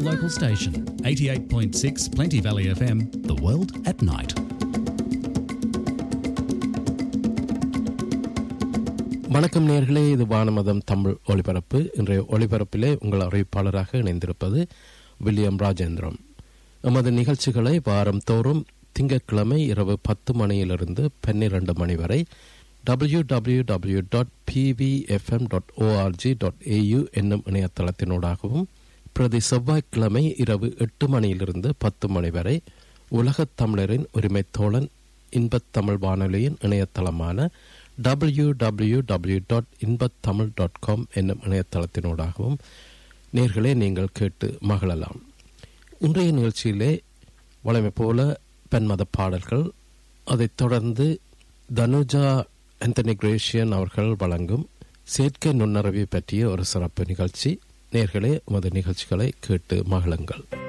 local station, 88.6 Plenty Valley FM, the world at night. வணக்கம் நேர்களே இது வானமதம் தமிழ் ஒளிபரப்பு இன்றைய ஒளிபரப்பிலே உங்கள் அறிவிப்பாளராக இணைந்திருப்பது வில்லியம் ராஜேந்திரம் எமது நிகழ்ச்சிகளை வாரம் தோறும் திங்கட்கிழமை இரவு பத்து மணியிலிருந்து பன்னிரண்டு மணி வரை W W W dot P V F M dot O R G dot A U என்னும் இணையதளத்தினூடாகவும் பிரதி செவ்வாய்க்கிழமை இரவு எட்டு மணியிலிருந்து பத்து மணி வரை உலகத் தமிழரின் உரிமைத் தோழன் இன்பத் தமிழ் வானொலியின் இணையதளமான W W W dot Inbathamil dot com என்னும் இணையதளத்தினூடாகவும் நேர்களே நீங்கள் கேட்டு மகிழலாம் இன்றைய நிகழ்ச்சியிலே வழமை போல பெண்மத பாடல்கள் அதைத் தொடர்ந்து தனுஜா ஆந்தனி கிரேஷியன் அவர்கள் வழங்கும் செயற்கை நுண்ணறிவை பற்றிய ஒரு சிறப்பு நிகழ்ச்சி நேர்களே உமது நிகழ்ச்சிகளை கேட்டு மகிழுங்கள்